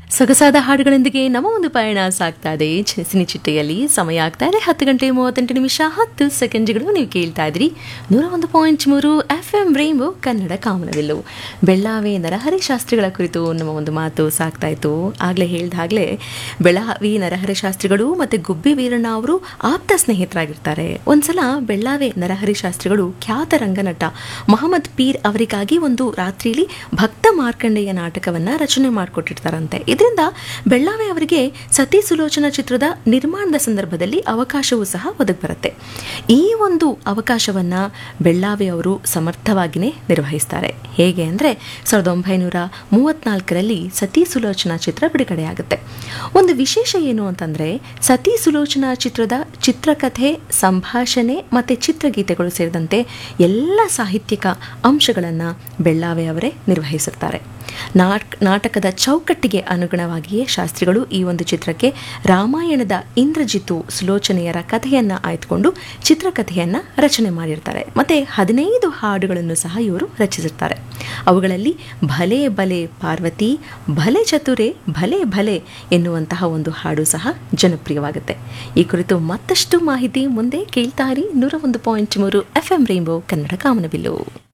ಸೊಗಸಾದ ಹಾಡುಗಳೊಂದಿಗೆ ನಮ್ಮ ಒಂದು ಪಯಣ ಸಾಗ್ತಾ ಇದೆ ಚೆಸಿನಿ ಚಿಟ್ಟೆಯಲ್ಲಿ ಸಮಯ ಆಗ್ತಾ ಇದೆ ಹತ್ತು ಗಂಟೆ ಮೂವತ್ತೆಂಟು ನಿಮಿಷ ಹತ್ತು ಸೆಕೆಂಡ್ಗಳು ನೀವು ಕೇಳ್ತಾ ಇದ್ರಿ ನೂರ ಒಂದು ಪಾಯಿಂಟ್ ಮೂರು ಎಫ್ ಎಂ ರೇಂಬೋ ಕನ್ನಡ ಕಾಮನವಿಲ್ಲು ಬೆಳ್ಳಾವಿ ನರಹರಿ ಶಾಸ್ತ್ರಿಗಳ ಕುರಿತು ನಮ್ಮ ಒಂದು ಮಾತು ಸಾಗ್ತಾ ಇತ್ತು ಆಗಲೇ ಹೇಳ್ದಾಗಲೇ ಬೆಳಗಾವಿ ನರಹರಿ ಶಾಸ್ತ್ರಿಗಳು ಮತ್ತು ಗುಬ್ಬಿ ವೀರಣ್ಣ ಅವರು ಆಪ್ತ ಸ್ನೇಹಿತರಾಗಿರ್ತಾರೆ ಒಂದ್ಸಲ ಬೆಳ್ಳಾವಿ ನರಹರಿ ಶಾಸ್ತ್ರಿಗಳು ಖ್ಯಾತ ರಂಗನಟ ಮೊಹಮ್ಮದ್ ಪೀರ್ ಅವರಿಗಾಗಿ ಒಂದು ರಾತ್ರಿಯಲ್ಲಿ ಭಕ್ತ ಮಾರ್ಕಂಡೇಯ ನಾಟಕವನ್ನ ರಚನೆ ಮಾಡಿಕೊಟ್ಟಿರ್ತಾರಂತೆ ಇದರಿಂದ ಬೆಳ್ಳಾವಿ ಅವರಿಗೆ ಸತಿ ಸುಲೋಚನಾ ಚಿತ್ರದ ನಿರ್ಮಾಣದ ಸಂದರ್ಭದಲ್ಲಿ ಅವಕಾಶವೂ ಸಹ ಒದಗಿ ಬರುತ್ತೆ ಈ ಒಂದು ಅವಕಾಶವನ್ನ ಬೆಳ್ಳಾವಿ ಅವರು ಸಮರ್ಥವಾಗಿಯೇ ನಿರ್ವಹಿಸ್ತಾರೆ ಹೇಗೆ ಅಂದರೆ ಸಾವಿರದ ಒಂಬೈನೂರ ಮೂವತ್ನಾಲ್ಕರಲ್ಲಿ ಸತಿ ಸುಲೋಚನಾ ಚಿತ್ರ ಬಿಡುಗಡೆಯಾಗುತ್ತೆ ಒಂದು ವಿಶೇಷ ಏನು ಅಂತಂದರೆ ಸತಿ ಸುಲೋಚನಾ ಚಿತ್ರದ ಚಿತ್ರಕಥೆ ಸಂಭಾಷಣೆ ಮತ್ತು ಚಿತ್ರಗೀತೆಗಳು ಸೇರಿದಂತೆ ಎಲ್ಲ ಸಾಹಿತ್ಯಿಕ ಅಂಶಗಳನ್ನು ಬೆಳ್ಳಾವೆ ಅವರೇ ನಿರ್ವಹಿಸುತ್ತಾರೆ ನಾಟ್ ನಾಟಕದ ಚೌಕಟ್ಟಿಗೆ ಅನುಗುಣವಾಗಿಯೇ ಶಾಸ್ತ್ರಿಗಳು ಈ ಒಂದು ಚಿತ್ರಕ್ಕೆ ರಾಮಾಯಣದ ಇಂದ್ರಜಿತು ಸುಲೋಚನೆಯರ ಕಥೆಯನ್ನು ಆಯ್ದುಕೊಂಡು ಚಿತ್ರಕಥೆಯನ್ನು ರಚನೆ ಮಾಡಿರ್ತಾರೆ ಮತ್ತು ಹದಿನೈದು ಹಾಡುಗಳನ್ನು ಸಹ ಇವರು ರಚಿಸಿರ್ತಾರೆ ಅವುಗಳಲ್ಲಿ ಭಲೆ ಬಲೆ ಪಾರ್ವತಿ ಭಲೆ ಚತುರೆ ಭಲೆ ಭಲೆ ಎನ್ನುವಂತಹ ಒಂದು ಹಾಡು ಸಹ ಜನಪ್ರಿಯವಾಗುತ್ತೆ ಈ ಕುರಿತು ಮತ್ತಷ್ಟು ಮಾಹಿತಿ ಮುಂದೆ ಕೇಳ್ತಾ ಇರಿ ನೂರ ಒಂದು ಪಾಯಿಂಟ್ ಮೂರು ಎಫ್ ಎಂ ರೈಂಬೋ ಕನ್ನಡ ಕಾಮನಬಿಲ್ಲು